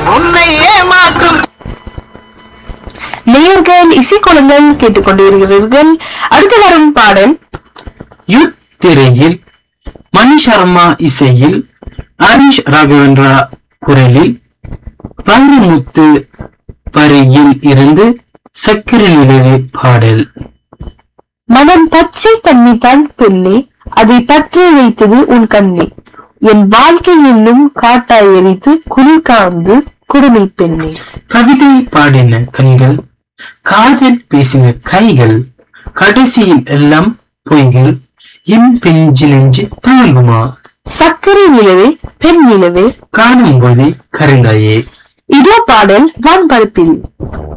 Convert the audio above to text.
உன்னை ஏமாற்றும் நேயர்கள் இசைக்குளங்கள் கேட்டுக்கொண்டிருக்கிறீர்கள் அடுத்து வரும் பாடல் யுத் திரையில் மணி சர்மா இசையில் ஹரிஷ் ராகவேந்திரா குரலில் வைரமுத்து வரியில் இருந்து சக்கரை நிலவு பாடல் மனம் பச்சை தண்ணி தான் பெண்ணே அதை பற்றி வைத்தது உன் கண்ணே என் வாழ்க்கை என்னும் காட்டாய் எரித்து குளிர் காந்து குடுமி பெண்ணே கவிதை பாடின கண்கள் காதல் பேசின கைகள் கடைசியில் எல்லாம் பொய்கள் என் பெஞ்சு நெஞ்சு தாங்குமா சர்க்கரை நிலவே பெண் நிலவே காணும் போதே கருங்காயே இதோ பாடல் வான்பரப்பில்